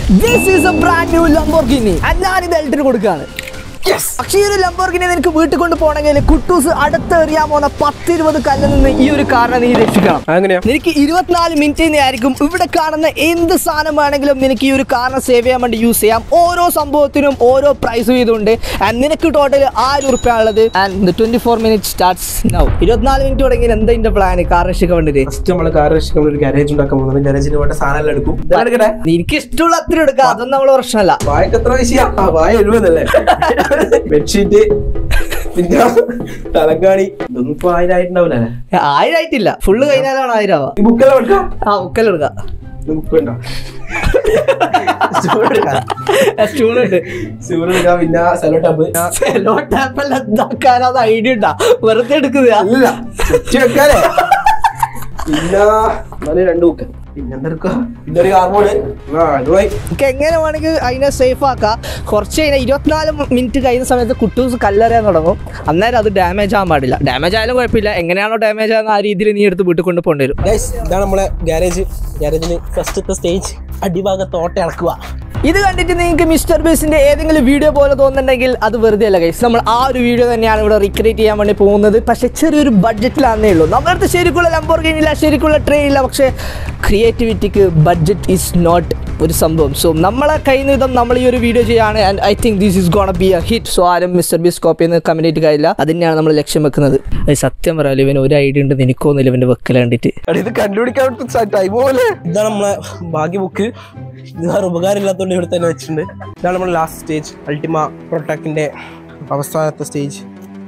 This is a brand new Lamborghini ഞാൻ ഇത് എൽറ്റിന് കൊടുക്കുകയാണ് പക്ഷേ ഈ ഒരു ലംബോർഗിനെ നിനക്ക് വീട്ടിൽ കൊണ്ട് പോകണമെങ്കിൽ കുട്ടൂസ് അടുത്ത് എറിയാൻ പോകുന്ന പത്തിരുപത് കല്ലിൽ നിന്ന് ഈ ഒരു കാറിനെ നീ രക്ഷിക്കണം അങ്ങനെയാ നിനക്ക് ഇരുപത്തിനാല് മിനിറ്റിൽ ആയിരിക്കും ഇവിടെ കാണുന്ന എന്ത് സാധനം വേണമെങ്കിലും നിനക്ക് ഈ ഒരു കാറിനെ സേവ് ചെയ്യാൻ വേണ്ടി യൂസ് ചെയ്യാം ഓരോ സംഭവത്തിനും ഓരോ പ്രൈസ് ചെയ്തുകൊണ്ട് ആൻഡ് നിനക്ക് ടോട്ടൽ ആയിരം ഉറുപ്പ്യ ഉള്ളത് and twenty four minute starts now ഇരുപത്തിനാല് മിനിറ്റ് തുടങ്ങി എന്താ ഇതിന്റെ പ്ലാൻ കാർ രക്ഷിക്കാൻ വേണ്ടിട്ട് ഫസ്റ്റ് നമ്മള് കാർ രക്ഷിക്കാൻ ഒരു ഗാരേജ് ഉണ്ടാക്കാൻ പോകുന്നത് ഗാരേജിന് വേണ്ട സാധനം എടുക്കും ഇതെല്ലാം എടുക്കട്ടെ നിനക്ക് ഇഷ്ടമുള്ള അത്ര എടുക്കാം അതൊന്നും നമ്മളെ പ്രശ്നമല്ല വായക്ക് എത്ര പൈസയാ ആ വായ എഴുപതല്ലേ ബെഡ്ഷീറ്റ് പിന്നെ തലങ്കാണി ഇതൊന്നും ഇപ്പൊ ആയിരം ആയിട്ടുണ്ടാവില്ലേ ആയിരം ആയിട്ടില്ല ഫുള്ള് കഴിഞ്ഞാലാണ് ആയിരം ആവാ ഈ ബുക്കെല്ലാം എടുക്കാം ആ ഉക്കൽ എടുക്കാം ബുക്ക് വേണ്ട സ്റ്റൂൾ എടുക്കാം സ്റ്റൂൾ ഉണ്ട് സ്റ്റൂൾ എടുക്കാം പിന്നെ സെലോ ടബ് സെലോ ടാപ്പല്ല എന്താക്കാൻ അത് ഐഡിയ ഉണ്ടാ വെറുതെ എടുക്കുക അല്ല ചുറ്റി വെക്കാലേ പിന്നെ എന്നാലും രണ്ട് ബുക്ക് പിന്നെ എന്തെടുക്കുക പിന്നെ ഒരു കാർബോർഡ് ആ അതുമായി നമുക്ക് എങ്ങനെ വേണമെങ്കിൽ അതിനെ സേഫ് ആക്കാം കുറച്ച് കഴിഞ്ഞാൽ ഇരുപത്തിനാല് മിനിറ്റ് കഴിയുന്ന സമയത്ത് കുട്ടൂസ് കല്ലെറിയാൻ തുടങ്ങും അന്നേരം അത് ഡാമേജ് ആകാൻ പാടില്ല ഡാമേജ് ആയാലും കുഴപ്പമില്ല എങ്ങനെയാണോ ഡാമേജ് ആകുന്ന ആ രീതിയിൽ നീ എടുത്ത് വീട്ടിൽ കൊണ്ട് പോകേണ്ടി വരും ഗൈസ് ഇതാണ് നമ്മളെ ഗാരേജ് ഗാരേജിന് ഫസ്റ്റത്തെ സ്റ്റേജ് അടിഭാഗത്ത് ഓട്ട ഇളക്കുക ഇത് കണ്ടിട്ട് നിങ്ങൾക്ക് മിസ്റ്റർ ബേസിന്റെ ഏതെങ്കിലും വീഡിയോ പോലെ തോന്നുന്നുണ്ടെങ്കിൽ അത് വെറുതെ അല്ല ഗൈസ് നമ്മൾ ആ ഒരു വീഡിയോ തന്നെയാണ് ഇവിടെ റീക്രിയേറ്റ് ചെയ്യാൻ വേണ്ടി പോകുന്നത് പക്ഷെ ചെറിയൊരു ബഡ്ജറ്റിലാന്നേ ഉള്ളൂ നമ്മുടെ അടുത്ത് ശരിക്കുള്ള ലംബോർഗിനി ഇല്ല ശരിക്കുള്ള ട്രെയിൻ ഇല്ല പക്ഷേ ക്രിയേറ്റിവിറ്റിക്ക് ബഡ്ജറ്റ് ഈസ് നോട്ട് ഒരു സംഭവം സോ നമ്മളെ കയ്യിൽ നിന്ന് ഇതും നമ്മൾ ഈ ഒരു വീഡിയോ ചെയ്യാണ് and I think this is gonna be a hit so ആരും മിസ്റ്റർ ബീസ് കോപ്പി എന്ന് കമ്മ്യൂണിറ്റി കാര്യമില്ല അതിനെയാണ് നമ്മൾ ലക്ഷ്യം വെക്കുന്നത് അത് സത്യം പറയാലോ ഇവന് ഒരു ഐഡിയ ഉണ്ട് എനിക്കൊന്നുമില്ല ഇവന്റെ വെക്കൽ കണ്ടിട്ട് ഇത് കണ്ടുപിടിക്കാൻ ടൈം പോലെ ഇതാണ് നമ്മളെ ഭാഗ്യ ബുക്ക് ഇത് വേറെ ഉപകാരമില്ലാത്തതുകൊണ്ട് ഇവിടെ തന്നെ വെച്ചിട്ടുണ്ട് ഇതാണ് നമ്മുടെ ലാസ്റ്റ് സ്റ്റേജ് അൾട്ടിമ പ്രൊട്ടാക്കിന്റെ അവസാനത്തെ സ്റ്റേജ്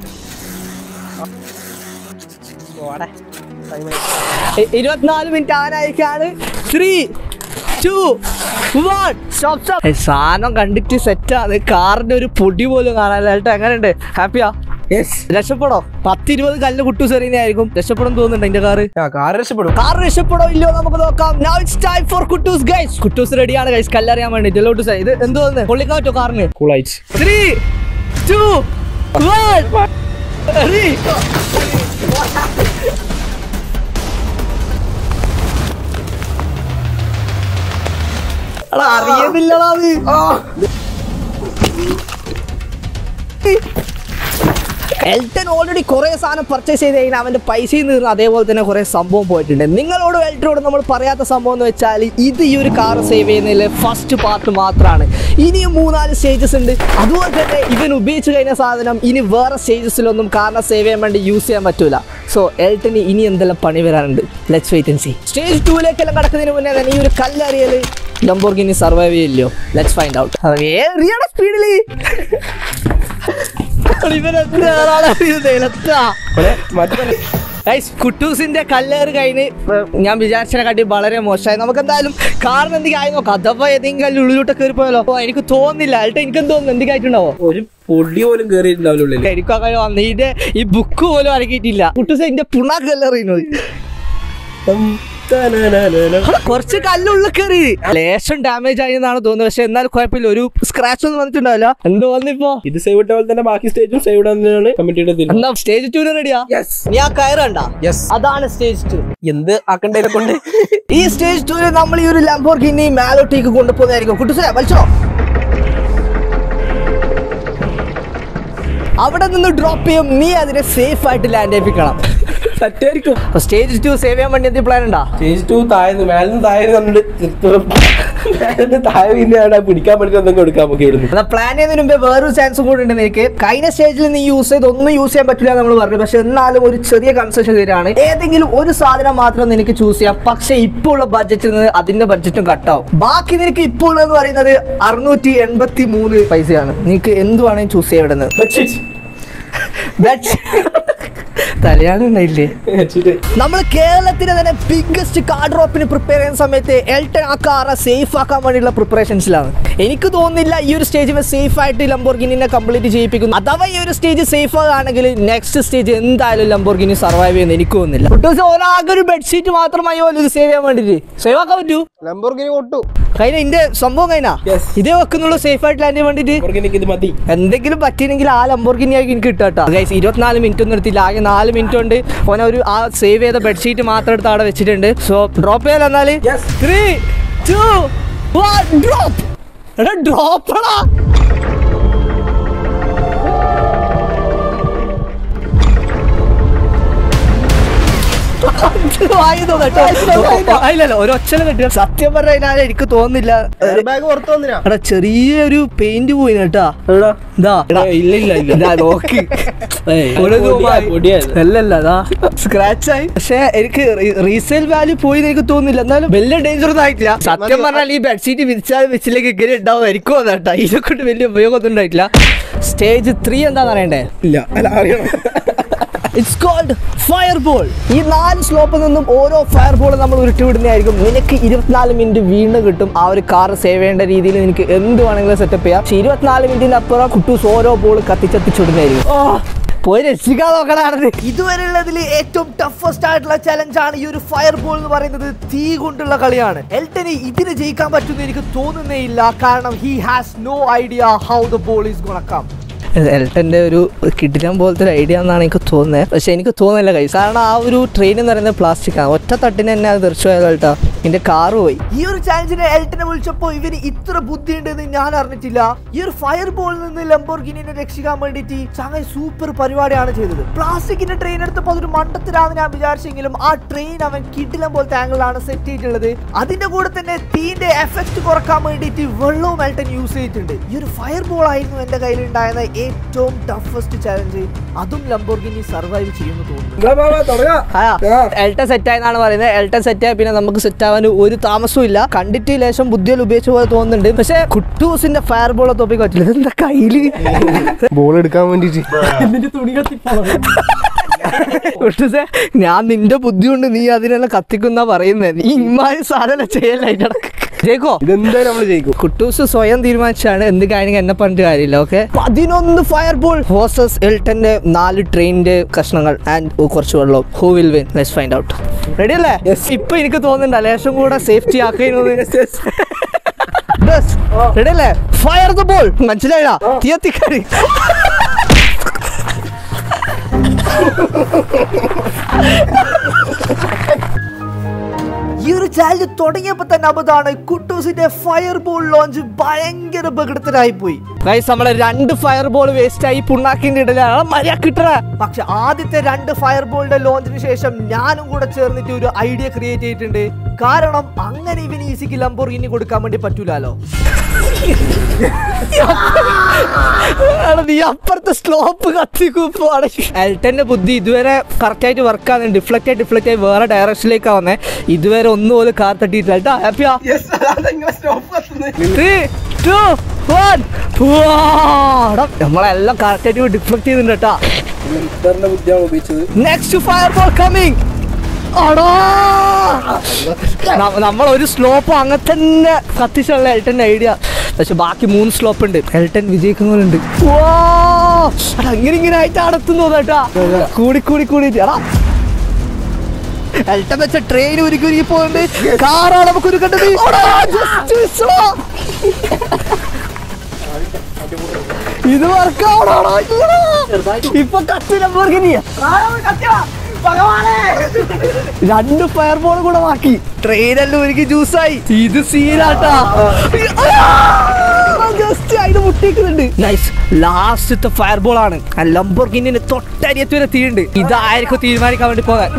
ഇ- ഇരുപത്തിനാല് മിനിറ്റ് ആനായിക്കാണ് three two one stop stop സാധനം കണ്ടിട്ട് സെറ്റാണ് കാറിന്റെ ഒരു പൊടി പോലും കാണാനില്ല ഏട്ടാ എങ്ങനെയുണ്ട് ഹാപ്പിയാ യെസ് രക്ഷപ്പെടോ പത്തിരുപത് കല്ല് കുട്ടു സെറിനായിരിക്കും രക്ഷപ്പെടും തോന്നുന്നുണ്ട് എന്റെ കാറ് ആ കാർ രക്ഷപ്പെടും കാർ രക്ഷപ്പെടോ ഇല്ലയോ നമുക്ക് നോക്കാം now it's time for Kuttoos guys Kuttoos റെഡിയാണ് ഗൈസ് കല്ലറിയാൻ വേണ്ടി ജലോട്ട് സൈ ഇത് എന്ത് തോന്നുന്നു പൊള്ളിക്കാൻ പറ്റോ കാറിന് കൂളായിട്ട് ത്രീ ടു വൺ അറിയുന്നില്ലടാ അത് എൽട്ടൺ ഓൾറെഡി കുറെ സാധനം പർച്ചേസ് ചെയ്ത് കഴിഞ്ഞാൽ അവന്റെ പൈസയിൽ നിന്ന് അതേപോലെ തന്നെ കുറെ സംഭവം പോയിട്ടുണ്ട് നിങ്ങളോട് എൽട്ടനോട് നമ്മൾ പറയാത്ത സംഭവം എന്ന് വെച്ചാൽ ഇത് ഈ ഒരു കാർ സേവ് ചെയ്യുന്നതിൽ ഫസ്റ്റ് പാർട്ട് മാത്രമാണ് ഇനിയും മൂന്നാല് സ്റ്റേജസ് ഉണ്ട് അതുപോലെ തന്നെ ഇവൻ ഉപയോഗിച്ച് കഴിഞ്ഞ സാധനം ഇനി വേറെ സ്റ്റേജസിലൊന്നും കാറിനെ സേവ് ചെയ്യാൻ വേണ്ടി യൂസ് ചെയ്യാൻ പറ്റൂല സോ എൽട്ടന് ഇനി എന്തെല്ലാം പണി വരാനുണ്ട് let's wait and see stage ടൂയിലേക്കെല്ലാം കടക്കുന്നതിന് മുന്നേ തന്നെ ഈ ഒരു കല്ലറിയൽ ലംബോർഗിനി സർവൈവ് ചെയ്യില്ലയോ ലെറ്റ്സ് ഫൈൻഡ് ഔട്ട് ഏറിയാണ് സ്പീഡിൽ കുട്ടൂസിന്റെ കല്ലേറ് കഴിഞ്ഞ് ഞാൻ വിചാരിച്ച കാട്ടി വളരെ മോശമായി നമുക്ക് എന്തായാലും കാറിന് എന്തെങ്കിലും ആയി നോക്കാം അഥവാ ഏതെങ്കിലും കല്ല് ഉള്ളിലോട്ട് കയറി പോയാലോ അപ്പൊ എനിക്ക് തോന്നുന്നില്ല അല്ലെ എനിക്ക് തോന്നുന്നു എന്തെങ്കിലും ആയിട്ടുണ്ടാവോ ഒരു പൊടി പോലും കേറിയിട്ടുണ്ടാവില്ല ഉള്ളിൽ എനിക്ക് അങ്ങനെ വന്നു ഇതിന്റെ ഈ ബുക്ക് പോലും അടക്കിയിട്ടില്ല കുട്ടൂസ് ഇതിന്റെ പുണ്ണാക്കല്ല അറിയുന്നത് കുറച്ച് കല്ലുള്ളിൽ കയറി ലേശം ഡാമേജ് ആയി എന്നാണ് തോന്നുന്നത് പക്ഷെ എന്നാലും കുഴപ്പമില്ല ഒരു സ്ക്രാച്ച് ഒന്നും വന്നിട്ടുണ്ടാവില്ല എന്തോ വന്നിപ്പോ ഇത് സേവ് ഇട്ട പോലെ തന്നെ ബാക്കി സ്റ്റേജും സേവ് ഇടാൻ കമ്മിറ്റിയുടെ തീരുമാനം എന്നാ സ്റ്റേജ് ടൂര് റെഡിയാ യെസ് നീ ആ കയറണ്ട യെസ് അതാണ് സ്റ്റേജ് ടു എന്ത് ആക്കണ്ടതിനെ കൊണ്ട് ഈ സ്റ്റേജ് ടൂര് നമ്മൾ ഈ ഒരു ലംബോർഗിനി മാലോട്ടേക്ക് കൊണ്ടുപോകുന്നതായിരിക്കും കുട്ടുസേ വലിച്ചോ അവിടെ നിന്ന് ഡ്രോപ്പ് ചെയ്യും നീ അതിനെ സേഫ് ആയിട്ട് ലാൻഡ് ചെയ്യിപ്പിക്കണം തെറ്റായിരിക്കും സ്റ്റേജ് ടു സേവ് ചെയ്യാൻ വേണ്ടി എന്തെങ്കിലും പ്ലാൻ ഉണ്ടാ സ്റ്റേജ് ടു താഴ്ന്നു മേലിന്ന് താഴെ കണ്ടിട്ട് മേലിന്ന് താഴെ പിന്നെ അവിടെ പിടിക്കാൻ പറ്റുന്ന എന്തെങ്കിലും എടുക്കാം നമുക്ക് ഇവിടുന്ന് എന്നാൽ പ്ലാൻ ചെയ്യുന്നതിന് മുമ്പേ വേറൊരു ചാൻസും കൂടി ഉണ്ട് നിനക്ക് കഴിഞ്ഞ സ്റ്റേജിൽ നീ യൂസ് ചെയ്ത് ഒന്നും യൂസ് ചെയ്യാൻ പറ്റില്ല നമ്മൾ പറഞ്ഞു പക്ഷെ എന്നാലും ഒരു ചെറിയ കൺസെഷൻ തരാണ് ഏതെങ്കിലും ഒരു സാധനം മാത്രം നിനക്ക് ചൂസ് ചെയ്യാം പക്ഷെ ഇപ്പോൾ ഉള്ള ബഡ്ജറ്റിൽ നിന്ന് അതിന്റെ ബഡ്ജറ്റും കട്ടാവും ബാക്കി നിനക്ക് ഇപ്പോൾ ഉള്ളതെന്ന് പറയുന്നത് അറുന്നൂറ്റി എൺപത്തി മൂന്ന് പൈസയാണ് നിനക്ക് എന്ത് വേണമെങ്കിലും ചൂസ് ചെയ്യാൻ ഇവിടുന്ന് തലയാണ് ഉണ്ടായില്ലേ നമ്മൾ കേരളത്തിലെ തന്നെ ബിഗ്ഗസ്റ്റ് കാർ ഡ്രോപ്പിന് പ്രിപ്പയർ ചെയ്യുന്ന സമയത്ത് എൽട്ടൺ ആ കാറെ സേഫ് ആക്കാൻ വേണ്ടിയുള്ള പ്രിപ്പറേഷൻസിലാണ് എനിക്ക് തോന്നുന്നില്ല ഈ ഒരു സ്റ്റേജ് സേഫ് ആയിട്ട് ലംബോർഗിനിനെ കംപ്ലീറ്റ് ചെയ്യിപ്പിക്കുന്നു അഥവാ ഈ ഒരു സ്റ്റേജ് സേഫ് ആണെങ്കിൽ നെക്സ്റ്റ് സ്റ്റേജ് എന്തായാലും ലംബോർഗിനി സർവൈവ് ചെയ്യുന്ന എനിക്ക് തോന്നുന്നില്ല കുട്ടൂസ് ഒരാകെ ഒരു ബെഡ്ഷീറ്റ് മാത്രമായി പോലും ഇത് സേവ് ചെയ്യാൻ വേണ്ടിട്ട് സേവ് ആക്കാൻ പറ്റൂ ലംബോർഗിനി ഒട്ടു കഴിഞ്ഞ ഇന്റെ സംഭവം കഴിഞ്ഞാ Yes. ഇതേ വെക്കുന്നുള്ളൂ സേഫ് ആയിട്ട് ലാൻഡ് ചെയ്യാൻ വേണ്ടിട്ട് ലംബോർഗിനിക്ക് ഇത് മതി എന്തെങ്കിലും പറ്റിയില്ലെങ്കിൽ ആ ലംബോർഗിനി ആയിരിക്കും എനിക്ക് കിട്ടാട്ടോ ഗൈസ് ഇരുപത്തിനാല് മിനിറ്റ് ഒന്നും എടുത്തില്ല ആകെ നാല് മിനിറ്റ് കൊണ്ട് ഓനെ ഒരു ആ സേവ് ചെയ്ത ബെഡ്ഷീറ്റ് മാത്രം എടുത്ത് അവിടെ വെച്ചിട്ടുണ്ട് സോ ഡ്രോപ്പ് ചെയ്യാൻ എന്നാല് Yes. Three two one drop എടാ ഡ്രോപ്പടാ ഇല്ലല്ലോ ഒരു ഒച്ചല കിട്ടിയ സത്യം പറഞ്ഞാൽ എനിക്ക് തോന്നുന്നില്ല ബാഗ് പുറത്തു വന്നിനാ എടാ ചെറിയൊരു പെയിന്റ് പോയി കേട്ടാ ഇതാ എടാ, ഇല്ല ഇല്ല ഇല്ല ഇതാ നോക്ക് ഒരു രൂപ അല്ലല്ല അതാ സ്ക്രാച്ച് ആയി പക്ഷെ എനിക്ക് റീസെയിൽ വാല്യൂ പോയി എനിക്ക് തോന്നുന്നില്ല എന്നാലും വലിയ ഡേഞ്ചർ ഒന്നും ആയിട്ടില്ല സത്യം പറഞ്ഞാൽ ഈ ബെഡ്ഷീറ്റ് വിരിച്ചാൽ വെച്ചിലേക്ക് ഇങ്ങനെ ഉണ്ടാവുമായിരിക്കും അതാട്ടാ ഇതിനെ കൊണ്ട് വലിയ ഉപയോഗമൊന്നും ഉണ്ടായിട്ടില്ല സ്റ്റേജ് ത്രീ എന്താന്ന് അറിയണ്ടേ ഇല്ല അല്ല അറിയണം ഇറ്റ്സ് കോൾഡ് ഫയർ ബോൾ ഈ നാല് സ്ലോപ്പിൽ നിന്നും ഓരോ ഫയർ ബോൾ നമ്മൾ ഉരുട്ടി വിടുന്നതായിരിക്കും നിനക്ക് ഇരുപത്തിനാല് മിനിറ്റ് വീണ്ടും കിട്ടും ആ ഒരു കാർ സേവ് ചെയ്യേണ്ട രീതിയിൽ നിനക്ക് എന്ത് വേണമെങ്കിലും സെറ്റപ്പ് ചെയ്യാം പക്ഷെ ഇരുപത്തിനാല് മിനിറ്റിന് അപ്പുറം കുട്ടൂസ് ഓരോ ബോൾ കത്തിച്ചത്തിച്ചുടുന്നതായിരിക്കും പോയി രക്ഷിക്കാൻ നോക്കണാണത് ഇതുവരെയുള്ളതിൽ ഏറ്റവും ടഫസ്റ്റ് ആയിട്ടുള്ള ചലഞ്ച് ആണ് ഈ ഒരു ഫയർ ബോൾ എന്ന് പറയുന്നത് തീ കൊണ്ടുള്ള കളിയാണ് എൽട്ടന് ഇതിന് ജയിക്കാൻ പറ്റുമെന്ന് എനിക്ക് തോന്നുന്നേ ഇല്ല കാരണം he has no idea how the ball is ഗുണക്കാം എൽട്ടൻ്റെ ഒരു കിടിലം പോലത്തെ ഒരു ഐഡിയ എന്നാണ് എനിക്ക് തോന്നുന്നത് പക്ഷെ എനിക്ക് തോന്നുന്നില്ല കൈ കാരണം ആ ഒരു ട്രെയിൻ എന്ന് പറയുന്നത് പ്ലാസ്റ്റിക് ആണ് ഒറ്റ തട്ടിന് തന്നെ അത് തെറിച്ചു പോയത് കേട്ടോ എന്റെ കാറ് പോയി ഈ ഒരു ചാലഞ്ചിനെ എൽട്ടനെ വിളിച്ചപ്പോ ഇവന് ഇത്ര ബുദ്ധി ഉണ്ടെന്ന് ഞാൻ അറിഞ്ഞിട്ടില്ല ഈ ഒരു ഫയർ ബോളിൽ നിന്ന് ലംബോർഗിനിനെ രക്ഷിക്കാൻ വേണ്ടിയിട്ട് ചങ്ങായി സൂപ്പർ പരിപാടിയാണ് ചെയ്തത് പ്ലാസ്റ്റിക്കിന്റെ ട്രെയിൻ എടുത്തപ്പോൾ അതൊരു മണ്ടത്തിലാന്ന് ഞാൻ വിചാരിച്ചെങ്കിലും ആ ട്രെയിൻ അവൻ കിടിലം പോലത്തെ ആംഗിളാണ് സെറ്റ് ചെയ്തിട്ടുള്ളത് അതിന്റെ കൂടെ തന്നെ തീന്റെ എഫക്ട് കുറക്കാൻ വേണ്ടിയിട്ട് വെള്ളവും എൽട്ടൻ യൂസ് ചെയ്തിട്ടുണ്ട് ഈ ഒരു ഫയർ ബോൾ ആയിരുന്നു എന്റെ കയ്യിൽ ഉണ്ടായിരുന്ന ഏറ്റവും ടഫസ്റ്റ് ചാലഞ്ച് അതും ലംബോർഗിനി സർവൈവ് ചെയ്യുമെന്ന് തോന്നുന്നു തുടങ്ങാം എൽട്ട സെറ്റ് ആയെന്നാണ് പറയുന്നത് എൽട്ട സെറ്റ് ആയ പിന്നെ നമുക്ക് സെറ്റ് ആവാൻ ഒരു താമസവും ഇല്ല കണ്ടിട്ട് ലേശം ബുദ്ധിയിൽ ഉപയോഗിച്ച പോലെ തോന്നുന്നുണ്ട് പക്ഷെ കുട്ടൂസിന്റെ ഫയർ ബോളെ തോപ്പിക്ക് പറ്റില്ല ഇതെന്താ കയ്യില് ബോൾ എടുക്കാൻ വേണ്ടിട്ട് കുട്ടൂസെ ഞാൻ നിന്റെ ബുദ്ധി കൊണ്ട് നീ അതിനെല്ലാം കത്തിക്കുന്ന പറയുന്നത് നീ ഇമാതിരി സാധനം ചെയ്യല്ല അതിന്റെ ഇടക്ക് ജയിക്കോ ഇതെന്തായാലും നമ്മൾ ജയിക്കും കുട്ടൂസ് സ്വയം തീരുമാനിച്ചാണ് എന്ത് കാര്യം എന്നെ പറഞ്ഞിട്ട് കാര്യമില്ല ഓക്കെ പതിനൊന്ന് ഫയർ ബോൾ ഹോസസ് എൽട്ടന്റെ നാല് ട്രെയിനിന്റെ കഷ്ണങ്ങൾ ആൻഡ് കുറച്ച് വെള്ളം who will win let's find out ready അല്ലേ ഇപ്പൊ എനിക്ക് തോന്നുന്നുണ്ട് ലേശം കൂടെ സേഫ്റ്റി ആക്കുന്നത് റെഡി അല്ലേ ഫയർ ദ ബോൾ മനസ്സിലായില്ല തീയത്തിക്കറി ഈ ഒരു ചാലഞ്ച് തുടങ്ങിയപ്പോ തന്നെ അബദ്ധാണ് കുട്ടൂസിന്റെ ഫയർ ബോൾ ലോഞ്ച് ഭയങ്കര അപകടത്തിലായി പോയി ഗൈസ് നമ്മളെ രണ്ട് ഫയർ ബോൾ വേസ്റ്റ് ആയി പുണ്ണാക്കിന്റെ ഇടയിലാണ് മര്യാദ കിട്ടണ പക്ഷെ ആദ്യത്തെ രണ്ട് ഫയർ ബോളിന്റെ ലോഞ്ചിന് ശേഷം ഞാനും കൂടെ ചേർന്നിട്ട് ഒരു ഐഡിയ ക്രിയേറ്റ് ചെയ്തിട്ടുണ്ട് കാരണം അങ്ങനെ ഇവന് ഈസിക്ക് ലംബോർഗിനി കൊടുക്കാൻ വേണ്ടി പറ്റൂലോ എടാ, നീ അപ്പുറത്തെ സ്ലോപ്പ് കത്തിക്കൂപ്പാണ് എൽട്ടന്റെ ബുദ്ധി ഇതുവരെ കറക്റ്റ് ആയിട്ട് വർക്ക് ആകുന്നുണ്ട് ഡിഫ്ലക്റ്റ് ആയി ഡിഫ്ലക്റ്റ് ആയി വേറെ ഡയറക്ഷനിലേക്കാ വന്നേ ഇതുവരെ ഒന്നും പോലും കാർ തട്ടിയിട്ടില്ല കേട്ടോ ഹാപ്പിയാ ത്രീ ടു വൺ നമ്മളെല്ലാം കറക്റ്റ് ആയിട്ട് ഡിഫ്ലക്ട് ചെയ്യുന്നുണ്ട് കേട്ടാ ബുദ്ധിയാണ് ഉപയോഗിച്ചത് നെക്സ്റ്റ് ഫയർ ബോൾ കമ്മിങ് നമ്മൾ ഒരു സ്ലോപ്പ് അങ്ങനെ തന്നെ കത്തിച്ചുള്ള എൽട്ടന്റെ ഐഡിയ പക്ഷെ ബാക്കി മൂന്ന് സ്ലോപ്പ് ഉണ്ട് എൽട്ടൻ വിജയിക്കുന്നവരുണ്ട് അങ്ങനെ ഇങ്ങനെ ആയിട്ട് അടത്തുന്നു കേട്ടാ കൂടി കൂടി കൂടി എടാ എൽട്ടൻ വെച്ച ട്രെയിൻ ഒരുക്കി ഒരുക്കി പോകുന്നുണ്ട് കാറാണ് നമുക്ക് ഒരുക്കേണ്ടത് ഇത് വർക്കാവണോ ഇപ്പൊ കത്തിന രണ്ട് ഫയർ ബോൾ കൂടെ ബാക്കി ട്രെയിനെല്ലാം ഒരുക്കി ജ്യൂസായി ഇത് സീനാട്ടാ ജസ്റ്റ് അതിന് മുട്ടിക്കുന്നുണ്ട് നൈസ് ലാസ്റ്റത്തെ ഫയർ ബോൾ ആണ് ലംബോർഗിന് തൊട്ടരിയത്ത് വരെ തീയുണ്ട് ഇതായിരിക്കും തീരുമാനിക്കാൻ വേണ്ടി പോകാൻ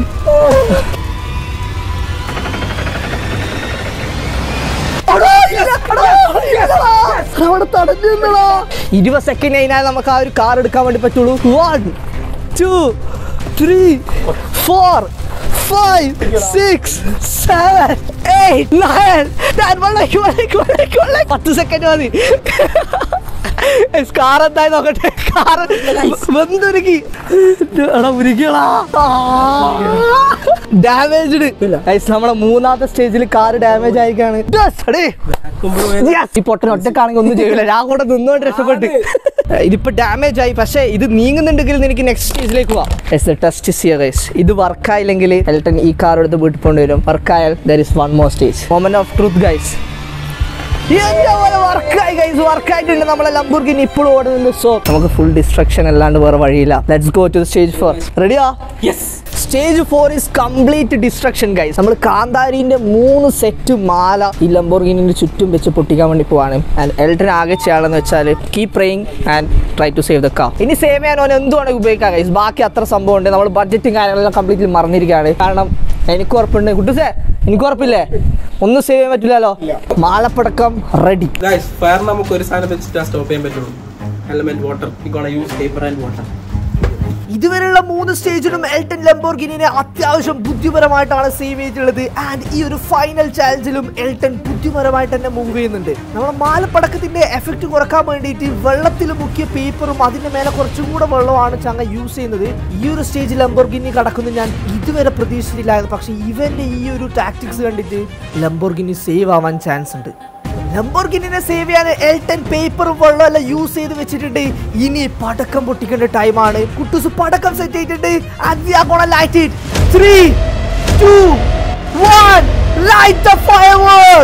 അവിടെ തടഞ്ഞു നിന്നടാ. ഇരുപത് സെക്കൻഡ് കഴിഞ്ഞാൽ നമുക്ക് ആ ഒരു കാർ എടുക്കാൻ വേണ്ടി പറ്റുള്ളൂ one two three four five six seven eight nine പത്ത് സെക്കൻഡ് മതി കാർ എന്തായി നോക്കട്ടെ കാർ വെന്തുരുക്കി എടാ ഉരുക്കിയടാ ഡാമേജ്ഡ് നമ്മളെ മൂന്നാമത്തെ സ്റ്റേജിൽ കാർ ഡാമേജ് ആയിരിക്കാണ് Yes, എടീ. Yes. ഈ പൊട്ടൻ ഒറ്റക്കാണെങ്കിൽ ഒന്നും ചെയ്യില്ല ഞാൻ കൂടെ നിന്നുകൊണ്ട് രക്ഷപ്പെട്ട് ഇതിപ്പോ ഡാമേജ് ആയി പക്ഷേ ഇത് നീങ്ങുന്നുണ്ടെങ്കിൽ എനിക്ക് നെക്സ്റ്റ് സ്റ്റേജിലേക്ക് പോവാം ടെസ്റ്റ് ചെയ്യുക ഗൈസ് ഇത് വർക്കായില്ലെങ്കിൽ എൽട്ടൻ ഈ കാർ എടുത്ത് വീട്ടിൽ പോകേണ്ടി വരും വർക്കായാൽ there is one more stage moment of truth guys വർക്കായി ഗൈസ് വർക്കായിട്ടുണ്ട് നമ്മളെ ലംബൂർഗിനി ഇപ്പോഴും ഓടുന്നുണ്ട് സോ നമുക്ക് ഫുൾ ഡിസ്ട്രക്ഷൻ അല്ലാണ്ട് വേറെ വഴിയില്ല let's go to stage four റെഡിയാ stage four is complete destruction guys നമ്മൾ കാന്താരിന്റെ മൂന്ന് സെറ്റ് മാല ഈ ലംബോർഗിനിന്റെ ചുറ്റും വെച്ച് പൊട്ടിക്കാൻ വേണ്ടി പോവാണ് ആൻഡ് എൽട്ടൻ ആകെ ചെയ്യാണെന്ന് വെച്ചാൽ keep praying and try to save the car ഇനി സേവ് ചെയ്യാൻ ഓൻ എന്തുവാണ് ഉപയോഗിക്കാം ഗൈസ് ബാക്കി അത്ര സംഭവം ഉണ്ട് നമ്മൾ ബഡ്ജറ്റും കാര്യങ്ങളെല്ലാം കംപ്ലീറ്റ്ലി മറന്നിരിക്കുകയാണ് കാരണം എനിക്ക് ഉറപ്പുണ്ട് കുട്ടുസേ എനിക്ക് ഉറപ്പില്ലേ ഒന്നും സേവ് ചെയ്യാൻ പറ്റില്ലല്ലോ മാലപ്പടക്കം റെഡി ഗൈസ് ഫയർ നമുക്ക് ഒരു സാധനം വെച്ചിട്ട് സ്റ്റോപ്പ് ചെയ്യാൻ പറ്റുള്ളൂ element water gonna use paper and water ഇതുവരെയുള്ള മൂന്ന് സ്റ്റേജിലും എൽട്ടൻ ലംബോർഗിനിനെ അത്യാവശ്യം ബുദ്ധിപരമായിട്ടാണ് സേവ് ചെയ്തിട്ടുള്ളത് ആൻഡ് ഈ ഒരു ഫൈനൽ ചാലഞ്ചിലും എൽട്ടൻ ബുദ്ധിപരമായിട്ട് തന്നെ മൂവ് ചെയ്യുന്നുണ്ട് നമ്മുടെ മാലപ്പടക്കത്തിന്റെ എഫക്റ്റ് കുറക്കാൻ വേണ്ടിയിട്ട് വെള്ളത്തിൽ മുക്കിയ പേപ്പറും അതിന്റെ മേലെ കുറച്ചും കൂടെ വെള്ളമാണ് ചങ്ങ യൂസ് ചെയ്യുന്നത് ഈ ഒരു സ്റ്റേജിൽ ലംബോർഗിനി കടക്കുന്നത് ഞാൻ ഇതുവരെ പ്രതീക്ഷിച്ചിട്ടില്ലായിരുന്നു പക്ഷേ ഇവന്റെ ഈ ഒരു ടാക്ടിക്സ് കണ്ടിട്ട് ലംബോർഗിനി സേവ് ആവാൻ ചാൻസ് ഉണ്ട് ലംബോർഗിനിനെ സേവ് ചെയ്യാൻ എൽട്ടൻ പേപ്പറും വെള്ളം എല്ലാം യൂസ് ചെയ്ത് വെച്ചിട്ടുണ്ട് ഇനി പടക്കം പൊട്ടിക്കേണ്ട ടൈമാണ് കുട്ടൂസ് പടക്കം സെറ്റ് ചെയ്തിട്ടുണ്ട് light it three two one light the fire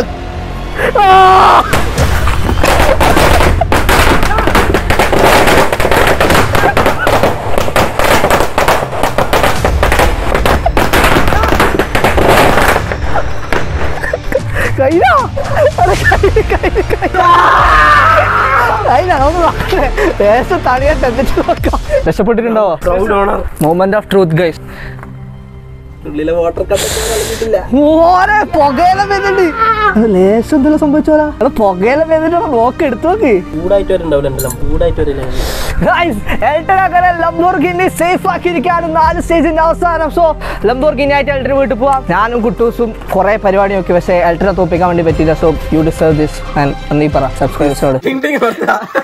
കഴിഞ്ഞോ ദേശം തണിയാൻ എന്നിട്ട് നോക്കാം രക്ഷപ്പെട്ടിട്ടുണ്ടോ proud owner moment of truth guys ഉള്ളിലെ വാട്ടർ കളഞ്ഞിട്ടില്ല ഓരെ പുകയില വരുന്നുണ്ട് ലേശം എന്തെങ്കിലും സംഭവിച്ചോലാ അവിടെ പുകയില വരുന്നുണ്ട് നോക്ക് എടുത്തു നോക്ക് ചൂടായിട്ട് വരുന്നുണ്ടാവില്ല ചൂടായിട്ട് വരില്ല ഗൈസ് എൽട്ടൻ അങ്ങനെ ലംബോർഗിനി സേഫ് ആക്കിയിരിക്കുകയാണ് നാല് സ്റ്റേജിന്റെ അവസാനം സോ ലംബോർഗിനി ആയിട്ട് എൽട്ടന് വീട്ടിൽ പോവാം ഞാനും കുട്ടൂസും കുറെ പരിപാടി നോക്കി പക്ഷേ എൽട്ടനെ തോപ്പിക്കാൻ വേണ്ടി പറ്റിയില്ല so you deserve this and നീ പറ സബ്സ്ക്രൈബേഴ്സിനോട് ടിങ് ടിങ് പറഞ്ഞ